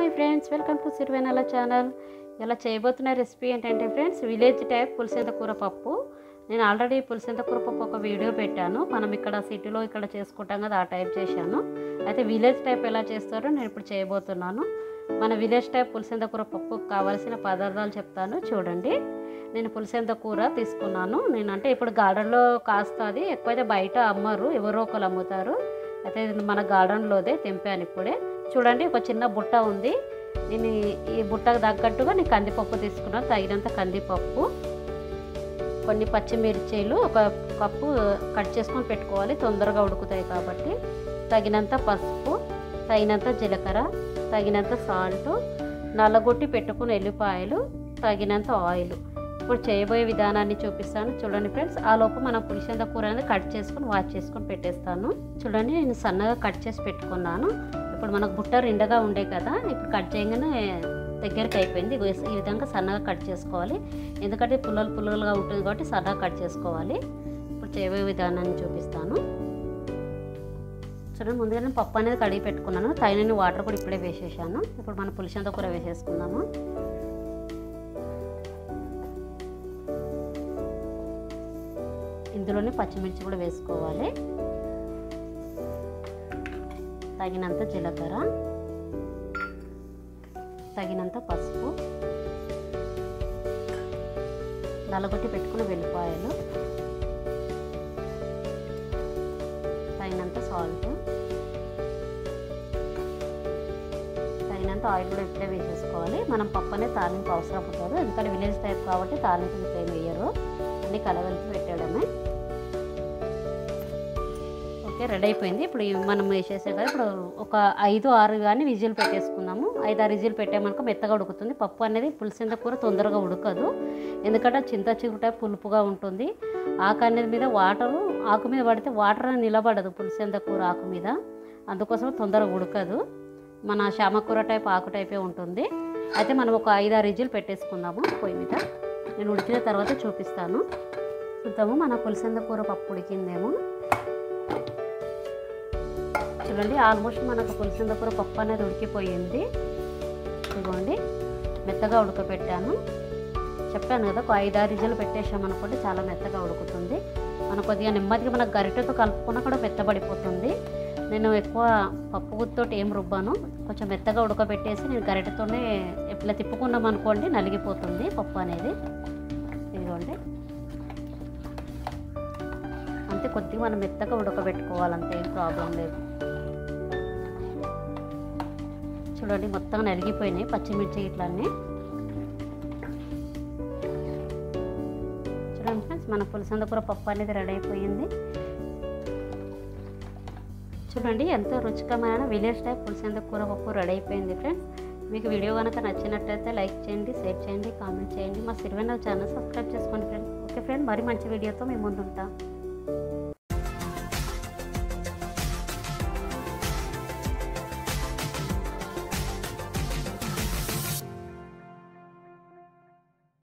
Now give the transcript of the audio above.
hi friends welcome to Sirivennela channel ఇలా చేయబోతున్న recipe ఏంటంటే ఫ్రెండ్స్ విలేజ్ టైప్ పులిసింత కూర పప్పు నేను ఆల్రెడీ పులిసింత కూర పప్పు ఒక వీడియో పెట్టాను మనం ఇక్కడ సిటీలో ఇక్కడ చేసుకుంటాం కదా ఆ టైప్ చేశాను అయితే విలేజ్ టైప్ ఎలా చేస్తారో నేను ఇప్పుడు చేయబోతున్నాను మన విలేజ్ టైప్ పులిసింత కూర పప్పుకు కావాల్సిన పదార్థాలు చెప్తాను చూడండి నేను పులిసింత కూర తీసుకున్నాను నేను అంటే ఇప్పుడు గార్డెన్లో కాస్తుంది ఎక్కువైతే బయట అమ్మరు ఎవరో ఒకరు అమ్ముతారు అయితే ఇది మన గార్డెన్లోదే తెంపాను ఇప్పుడే చూడండి ఒక చిన్న బుట్ట ఉంది నేను ఈ- ఈ బుట్టకు తగ్గట్టుగా నేను కందిపప్పు తీసుకున్నాను తగినంత కందిపప్పు కొన్ని పచ్చిమిర్చీలు ఒక కప్పు కట్ చేసుకొని పెట్టుకోవాలి తొందరగా ఉడుకుతాయి కాబట్టి తగినంత పసుపు తగినంత జీలకర్ర తగినంత సాల్ట్ నల్లగొట్టి పెట్టుకున్న ఎల్లిపాయలు తగినంత ఆయిల్ ఇప్పుడు చేయబోయే విధానాన్ని చూపిస్తాను చూడండి ఫ్రెండ్స్ ఆ లోపు మనం పులిసింద కూర అనేది కట్ చేసుకొని వాష్ చేసుకొని పెట్టేస్తాను చూడండి నేను సన్నగా కట్ చేసి పెట్టుకున్నాను ఇప్పుడు మనకు బుట్ట రెండగా ఉండే కదా ఇప్పుడు కట్ చేయగానే దగ్గరికి అయిపోయింది ఇగో ఈ విధంగా సన్నగా కట్ చేసుకోవాలి ఎందుకంటే పుల్లలు పుల్లలుగా ఉంటుంది కాబట్టి సన్నగా కట్ చేసుకోవాలి ఇప్పుడు చేయబోయే విధానాన్ని చూపిస్తాను చూడండి ముందుగా నేను పప్పు అనేది కడిగి పెట్టుకున్నాను తగినన్ని వాటర్ కూడా ఇప్పుడే వేసేసాను ఇప్పుడు మనం పులిసింద కూర వేసేసుకుందాము ఇందులోనే పచ్చిమిర్చి కూడా వేసుకోవాలి తగినంత జీలకర్ర తగినంత పసుపు నలగొట్టి పెట్టుకున్న వెల్లిపాయలు తగినంత సాల్ట్ తగినంత ఆయిల్ కూడా ఇప్పుడే వేసేసుకోవాలి మనం పప్పు అనేది తాలింపు అవసరం ఉంటుంది ఎందుకంటే విలేజ్ టైప్ కాబట్టి తాలింపు ఇట్లా ఏం వేయరు అన్ని కలగలిపి పెట్టడమే ఓకే రెడీ అయిపోయింది ఇప్పుడు ఇవి మనం వేసేసాం కదా ఇప్పుడు ఒక ఐదు ఆరు కానీ విజిల్ పెట్టేసుకుందాము ఐదు ఆరు విజిల్ పెట్టామనుకో మెత్తగా ఉడుకుతుంది పప్పు అనేది పులిసింద కూర తొందరగా ఉడకదు ఎందుకంటే చింత చిగుట పులుపుగా ఉంటుంది ఆకు అనేది మీద వాటర్ ఆకు మీద పడితే వాటర్ అనేది నిలబడదు పులిసింద కూర ఆకు మీద అందుకోసం తొందరగా ఉడకదు మన శామ కూర టైప్ ఆకు టైపే ఉంటుంది అయితే మనం ఒక ఐదు ఆరు విజిల్ పెట్టేసుకుందాము పొయ్యి మీద నేను ఉడికిన తర్వాత చూపిస్తాను చూద్దాము మన పులిసింద కూర పప్పు ఉడికిందేమో చూడండి ఆల్మోస్ట్ మనకు పులిసింద కూర పప్పు అనేది ఉడికిపోయింది ఇదిగోండి మెత్తగా ఉడకబెట్టాను చెప్పాను కదా ఒక ఐదు ఆరు ఇజలు పెట్టేసామనుకోండి చాలా మెత్తగా ఉడుకుతుంది మనం కొద్దిగా నెమ్మదిగా మన గరిటెతో కలుపుకున్నా కూడా మెత్తబడిపోతుంది నేను ఎక్కువ పప్పు గుత్తోటి ఏం రుబ్బాను కొంచెం మెత్తగా ఉడకబెట్టేసి నేను గరిటెతోనే ఇట్లా తిప్పుకున్నాం అనుకోండి నలిగిపోతుంది పప్పు అనేది ఇదిగోండి అంతే కొద్దిగా మనం మెత్తగా ఉడకబెట్టుకోవాలంతే ఏం ప్రాబ్లం లేదు చూడండి మొత్తం నలిగిపోయినాయి పచ్చిమిర్చి ఇట్లన్నీ చూడండి ఫ్రెండ్స్ మన పులిసంద కూర పప్పు అనేది రెడీ అయిపోయింది చూడండి ఎంతో రుచికరమైన విలేజ్ టైప్ పులిసంద కూర పప్పు రెడీ అయిపోయింది ఫ్రెండ్స్ మీకు వీడియో కనుక నచ్చినట్టయితే లైక్ చేయండి షేర్ చేయండి కామెంట్ చేయండి మా సిరివెన్నెల ఛానల్ సబ్స్క్రైబ్ చేసుకోండి ఫ్రెండ్స్ ఓకే ఫ్రెండ్ మరి మంచి వీడియోతో మేము ముందుంటాం